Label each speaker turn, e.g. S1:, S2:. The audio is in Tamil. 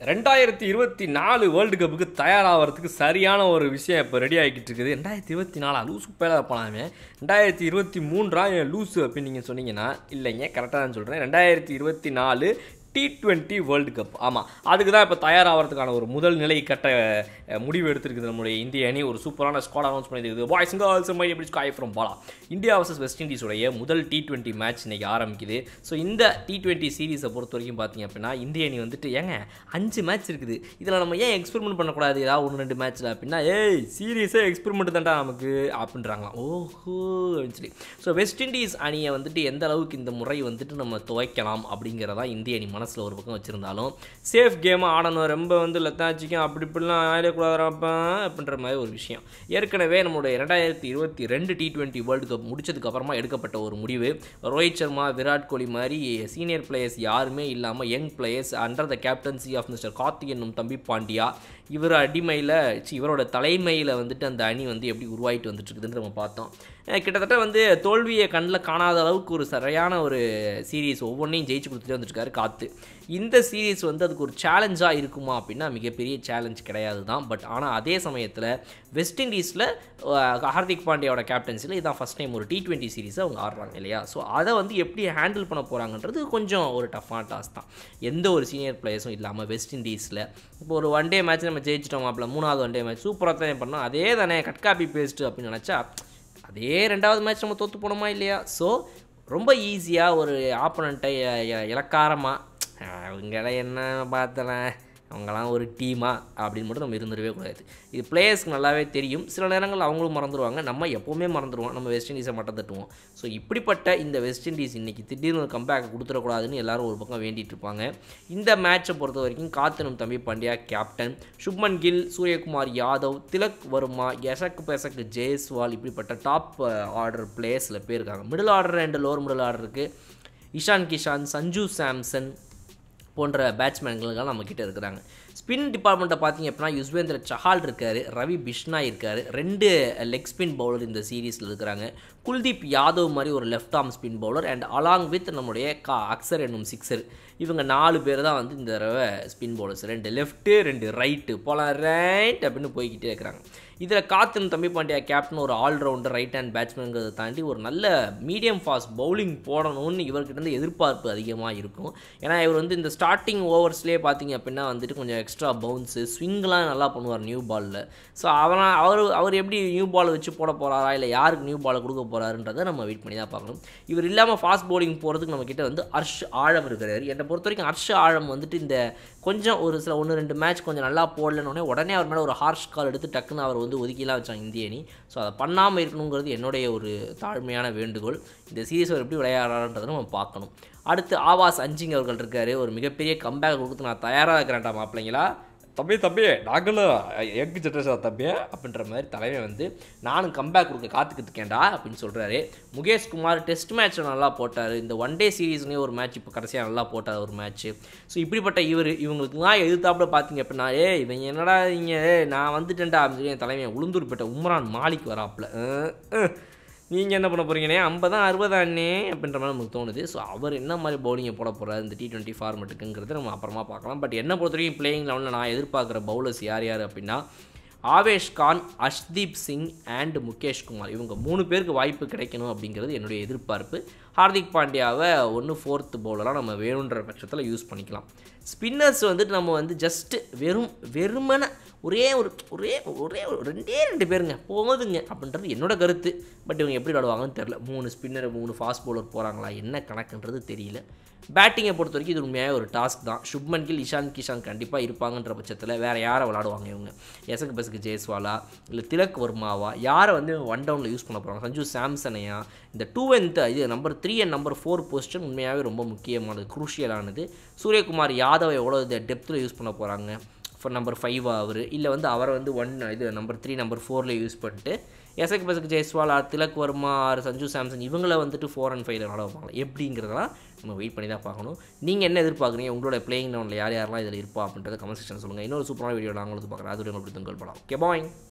S1: ரெண்டாயிரத்தி இருபத்தி நாலு வேர்ல்டு கப்புக்கு தயாராகிறதுக்கு சரியான ஒரு விஷயம் இப்போ ரெடி ஆகிக்கிட்டு இருக்குது ரெண்டாயிரத்தி இருபத்தி நாலா லூசு பேர போனாமே ரெண்டாயிரத்தி இருபத்தி மூன்றா என் லூசு அப்படின்னு நீங்கள் சொன்னீங்கன்னா இல்லைங்க கரெக்டாக தான் சொல்கிறேன் ரெண்டாயிரத்தி இருபத்தி நாலு டி டுவெண்ட்டி வேர்ல்டு கப் ஆமாம் அதுக்கு தான் இப்போ தயாராகிறதுக்கான ஒரு முதல் நிலை கட்ட அஹ், முடிவு எடுத்திருக்குது நம்முடைய இந்திய அணி ஒரு சூப்பரான ஸ்குவாட் அனௌன்ஸ் பண்ணியிருக்குது பாய்ஸ் கேர்ள்ஸ் மை எப்படி sky from Bala India versus West இண்டீஸுடைய முதல் டி டுவெண்ட்டி மேட்ச் இன்னைக்கு ஆரம்பிக்குது ஸோ இந்த டி டுவெண்ட்டி சீரீஸை பொறுத்த வரைக்கும் பார்த்தீங்க அப்படின்னா இந்திய அணி வந்துட்டு ஏங்க அஞ்சு மேட்ச் இருக்குது இதில் நம்ம ஏன் எக்ஸ்பெரிமெண்ட் பண்ணக்கூடாது ஏதாவது ஒன்று ரெண்டு மேட்ச்சில் அப்படின்னா ஏய் சீரியஸே எக்ஸ்பெரிமெண்ட் தான்டா நமக்கு அப்படின்றாங்களாம் ஓஹோ அப்படின்னு சொல்லி ஸோ வெஸ்ட் இண்டீஸ் அணியை வந்துட்டு எந்த அளவுக்கு இந்த முறை வந்துட்டு நம்ம துவைக்கலாம் அப்படிங்கிறதா இந்திய அணி மனசில் ஒரு பக்கம் வச்சுருந்தாலும் சேஃப் கேமாக ஆடணும் ரொம்ப வந்து லத்தாச்சிக்கும் அப்படி இப்படிலாம் ஆயிடக்கூடாதுப்பா அப்படின்ற மாதிரி ஒரு விஷயம் ஏற்கனவே நம்மளுடைய ரெண்டாயிரத்தி இருபத்தி ரெண்டு டி டுவெண்ட்டி வேர்ல்டு கப் முடிச்சதுக்கு அப்புறமா எடுக்கப்பட்ட ஒரு முடிவு ரோஹித் சர்மா விராட் கோலி மாதிரி சீனியர் பிளேயர்ஸ் யாருமே இல்லாமல் young players under the captaincy of mister Karthik என்னும் தம்பி பாண்டியா இவர் அடிமையில் சி, இவரோட தலைமையில் வந்துட்டு அந்த அணி வந்து எப்படி உருவாயிட்டு வந்துட்டு இருக்குதுன்னு நம்ம பார்த்தோம் அஹ் கிட்டத்தட்ட வந்து தோல்வியை கண்ணில் காணாத அளவுக்கு ஒரு சரியான ஒரு சீரீஸ் ஒவ்வொன்றையும் ஜெயிச்சு கொடுத்துட்டே வந்துட்டுருக்காரு காத்து இந்த சீரீஸ் வந்து அதுக்கு ஒரு சேலஞ்சாக இருக்குமா அப்படின்னா மிகப்பெரிய சேலஞ்ச் கிடையாது தான் பட் ஆனால் அதே சமயத்தில் வெஸ்ட் இண்டீஸில் ஹார்திக் பாண்டியாவோட கேப்டன்சியில் இதான் ஃபஸ்ட் டைம் ஒரு டி டுவெண்ட்டி சீரீஸை அவங்க ஆடுறாங்க இல்லையா ஸோ அதை வந்து எப்படி ஹேண்டில் பண்ண போகிறாங்கன்றது கொஞ்சம் ஒரு டஃப்பான டாஸ்க் தான் எந்த ஒரு சீனியர் பிளேயர்ஸும் இல்லாமல் வெஸ்ட் இண்டீஸில் இப்போ ஒரு ஒன் டே மேட்ச் நம்ம ஜெயிச்சிட்டோம் மாப்பிள மூணாவது ஒன் டே மேட்ச் சூப்பராக தானே பண்ணோம் அதே தானே கட் காப்பி பேஸ்ட்டு அப்படின்னு நினச்சா அதே ரெண்டாவது மேட்ச் நம்ம தோற்று போனோமா இல்லையா ஸோ ரொம்ப ஈஸியாக ஒரு ஆப்பனண்ட்டை இலக்காரமாக அவங்கள என்ன பார்த்தலாம் அவங்களாம் ஒரு டீமா அப்படின்னு மட்டும் நம்ம இருந்துடவே கூடாது இது பிளேயர்ஸ்க்கு நல்லாவே தெரியும் சில நேரங்கள் அவங்களும் மறந்துடுவாங்க நம்ம எப்போவுமே மறந்துடுவோம் நம்ம வெஸ்ட் இண்டீஸை மட்டும் தட்டுவோம் ஸோ இப்படிப்பட்ட இந்த வெஸ்ட் இண்டீஸ் இன்றைக்கி திடீர்னு ஒரு கம்பேக் கொடுத்துடக்கூடாதுன்னு எல்லாரும் ஒரு பக்கம் வேண்டிட்டு இருப்பாங்க இந்த மேட்சை பொறுத்த வரைக்கும் காத்தனும் தம்பி பாண்டியா கேப்டன் சுப்மன் கில் சூரியகுமார் யாதவ் திலக் வர்மா யசக் பெசக் ஜெய்ஸ்வால் இப்படிப்பட்ட டாப் ஆர்டர் பிளேயர்ஸ் சில பேர் இருக்காங்க மிடில் ஆர்டர் ரெண்டு லோவர் மிடில் ஆர்டர் இருக்குது இஷான் கிஷான் சஞ்சு சாம்சன் போன்ற பேட்ஸ்மேன்களுக்கெல்லாம் நம்மக்கிட்ட இருக்கிறாங்க ஸ்பின் டிபார்ட்மெண்ட்டை பார்த்தீங்க அப்படின்னா யுஸ்வேந்திர சஹால் இருக்கார் ரவி பிஷ்னாய் இருக்கார் ரெண்டு லெக் ஸ்பின் பவுலர் இந்த சீரீஸில் இருக்கிறாங்க குல்தீப் யாதவ் மாதிரி ஒரு left arm spin bowler and along with நம்முடைய கா அக்சர் என்னும் சிக்ஸர் இவங்க நாலு பேர் தான் வந்து இந்த தடவை ஸ்பின் பவுலர்ஸ் ரெண்டு லெஃப்ட்டு ரெண்டு ரைட்டு போலாம் ரைட் அப்படின்னு போய்கிட்டே இருக்கிறாங்க இதில் காத்தன் தம்பி பாண்டியா கேப்டன் ஒரு ஆல்ரவுண்டர் ரைட் ஹேண்ட் பேட்ஸ்மேன்கிறத தாண்டி ஒரு நல்ல மீடியம் ஃபாஸ்ட் பவுலிங் போடணும்னு இவர்கிட்ட இருந்து எதிர்பார்ப்பு அதிகமாக இருக்கும் ஏன்னா இவர் வந்து இந்த ஸ்டார்டிங் ஓவர்ஸ்லேயே பார்த்தீங்க அப்படின்னா வந்துட்டு கொஞ்சம் எக்ஸ்ட்ரா பவுன்ஸு ஸ்விங்லாம் நல்லா பண்ணுவார் நியூ பாலில் ஸோ அவனா அவர் அவர் எப்படி நியூ பால் வச்சு போட போகிறாரா இல்லை யாருக்கு நியூ பாலை கொடுக்க போகிறாருன்றதை நம்ம வெயிட் பண்ணி தான் பார்க்கணும் இவர் இல்லாமல் ஃபாஸ்ட் பவுலிங் போகிறதுக்கு நம்ம கிட்ட வந்து அர்ஷ் ஆழம் இருக்கிறார் என்னை பொறுத்த வரைக்கும் அர்ஷ் ஆழம் வந்துட்டு இந்த கொஞ்சம் ஒரு சில ஒன்று ரெண்டு மேட்ச் கொஞ்சம் நல்லா போடலன்னு உடனே அவர் மேலே ஒரு ஹார்ஷ் கால் எடுத்து டக்குன்னு அவர் வந்து ஒதுக்கிலாம் வச்சாங்க இந்திய அணி ஸோ அதை பண்ணாமல் இருக்கணுங்கிறது என்னுடைய ஒரு தாழ்மையான வேண்டுகோள் இந்த சீரீஸ் அவர் எப்படி விளையாடுறான்றதை நம்ம பார்க்கணும் அடுத்து ஆவாஸ் அஞ்சிங் அவர்கள் இருக்கார் ஒரு மிகப்பெரிய கம்பேக் கொடுத்து நான் தயாராக இருக்கிறேன்டா மாப்பிள்ளைங்களா தம்பி தம்பி நாங்களும் எக்கு ஜெட்ரஸா தம்பி அப்படின்ற மாதிரி தலைமை வந்து நானும் கம்பேக் கொடுக்க காத்துக்கிட்டு இருக்கேன்டா அப்படின்னு சொல்கிறாரு முகேஷ் குமார் டெஸ்ட் மேட்ச்சில் நல்லா போட்டார் இந்த ஒன் டே சீரீஸ்லேயே ஒரு மேட்ச் இப்போ கடைசியாக நல்லா போட்டார் ஒரு மேட்ச்சு ஸோ இப்படிப்பட்ட இவர் இவங்களுக்கு தான் எதிர்த்தாப்புல பார்த்தீங்க அப்படின்னா ஏ இவங்க என்னடா இங்கே நான் வந்துட்டேன்டா அப்படின்னு சொல்லி என் தலைமையை உளுந்தூர்பேட்டை உம்ரான் மாலிக் வராப்புல அஹ், அஹ். நீங்கள் என்ன பண்ண போகிறீங்கண்ணே ஐம்பதா அறுபதாண்ணே அப்படின்ற மாதிரி நமக்கு தோணுது ஸோ அவர் என்ன மாதிரி பவுலிங்கை போட போகிறார் இந்த டி டுவெண்ட்டி ஃபார்மெட்டுக்குங்கிறத நம்ம அப்புறமா பார்க்கலாம் பட் என்ன பொறுத்த வரைக்கும் பிளேயிங் லெவலில் நான் எதிர்பார்க்குற பவுலர்ஸ் யார் யார் அப்படின்னா ஆவேஷ் கான் அஷ்தீப் சிங் அண்ட் முகேஷ் குமார் இவங்க மூணு பேருக்கு வாய்ப்பு கிடைக்கணும் அப்படிங்கிறது என்னுடைய எதிர்பார்ப்பு ஹார்திக் பாண்டியாவை ஒன்று ஃபோர்த்து பவுலராக நம்ம வேணுன்ற பட்சத்தில் யூஸ் பண்ணிக்கலாம் ஸ்பின்னர்ஸ் வந்துட்டு நம்ம வந்து ஜஸ்ட்டு வெறும் வெறுமன ஒரே ஒரு ஒரே ஒரே ஒரு ரெண்டே ரெண்டு பேருங்க போகுதுங்க அப்படின்றது என்னோட கருத்து பட் இவங்க எப்படி விளாடுவாங்கன்னு தெரில மூணு ஸ்பின்னர் மூணு ஃபாஸ்ட் பவுலர் போகிறாங்களா என்ன கணக்குன்றது தெரியல பேட்டிங்கை பொறுத்த வரைக்கும் இது உண்மையாக ஒரு டாஸ்க் தான் சுப்மன் கில் இஷான் கிஷான் கண்டிப்பாக இருப்பாங்கன்ற பட்சத்தில் வேறு யாரை விளாடுவாங்க இவங்க எசக்கு பெசக்கு ஜெய்ஸ்வாலா இல்லை திலக் வர்மாவா யாரை வந்து ஒன் டவுனில் யூஸ் பண்ண போகிறாங்க சஞ்சு சாம்சனையா இந்த டூ அண்ட் இது number three and number four position உண்மையாகவே ரொம்ப முக்கியமானது குரூஷியலானது சூரியகுமார் யாதவை எவ்வளோ டெப்த்தில் யூஸ் பண்ண போகிறாங்க ஃபார் நம்பர் ஃபைவ் அவர் இல்லை வந்து அவரை வந்து ஒன் இது நம்பர் த்ரீ நம்பர் ஃபோரில் யூஸ் பண்ணிட்டு எசக் பசக் ஜெய்ஸ்வால் ஆர் திலக் வர்மா ஆர் சஞ்சு சாம்சன் இவங்கள வந்துட்டு ஃபோர் அண்ட் ஃபைவ்ல விளாட வைப்பாங்க எப்படிங்கிறதெல்லாம் நம்ம வெயிட் பண்ணி தான் பார்க்கணும் நீங்கள் என்ன எதிர்பார்க்குறீங்க உங்களோட பிளேயிங் லெவனில் யார் யாரெல்லாம் இதில் இருப்பா அப்படின்றத கமெண்ட் செக்ஷன் சொல்லுங்கள் இன்னொரு சூப்பரான வீடியோ நாங்களும் பார்க்குறேன் அது உங்களுக்கு படம் ஓகே பாய்